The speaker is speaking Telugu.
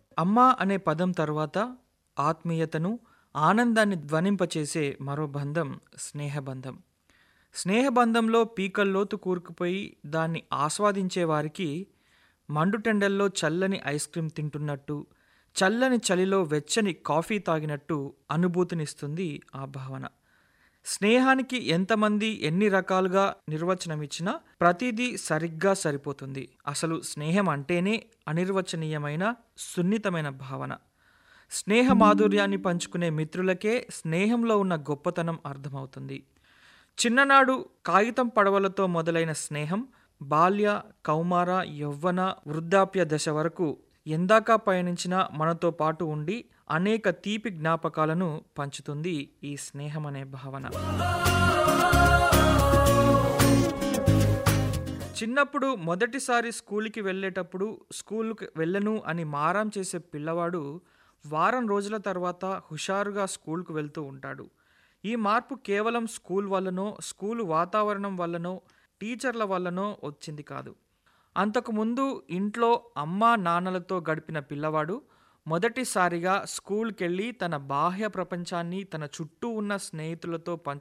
అమ్మ అనే పదం తర్వాత ఆత్మీయతను ఆనందాన్ని ధ్వనింపచేసే మరో బంధం స్నేహబంధం స్నేహబంధంలో పీకల్లోతు కూరుకుపోయి దాన్ని ఆస్వాదించే వారికి మండుటెండల్లో చల్లని ఐస్ క్రీమ్ తింటున్నట్టు చల్లని చలిలో వెచ్చని కాఫీ తాగినట్టు అనుభూతినిస్తుంది ఆ భావన స్నేహానికి ఎంతమంది ఎన్ని రకాలుగా నిర్వచనమిచ్చినా ప్రతిదీ సరిగ్గా సరిపోతుంది అసలు స్నేహం అంటేనే అనిర్వచనీయమైన సున్నితమైన భావన స్నేహ మాధుర్యాన్ని పంచుకునే మిత్రులకే స్నేహంలో ఉన్న గొప్పతనం అర్థమవుతుంది చిన్ననాడు కాగితం పడవలతో మొదలైన స్నేహం బాల్య కౌమార యవ్వన వృద్ధాప్య దశ వరకు ఎందాక పయనించినా మనతో పాటు ఉండి అనేక తీపి జ్ఞాపకాలను పంచుతుంది ఈ స్నేహం అనే భావన చిన్నప్పుడు మొదటిసారి స్కూల్కి వెళ్ళేటప్పుడు స్కూల్కి వెళ్ళను అని మారం చేసే పిల్లవాడు వారం రోజుల తర్వాత హుషారుగా స్కూల్కు వెళ్తూ ఉంటాడు ఈ మార్పు కేవలం స్కూల్ వల్లనో స్కూలు వాతావరణం వల్లనో టీచర్ల వల్లనో వచ్చింది కాదు అంతకుముందు ఇంట్లో అమ్మా నాన్నలతో గడిపిన పిల్లవాడు మొదటిసారిగా స్కూల్కెళ్ళి తన బాహ్య ప్రపంచాన్ని తన చుట్టూ ఉన్న స్నేహితులతో పంచు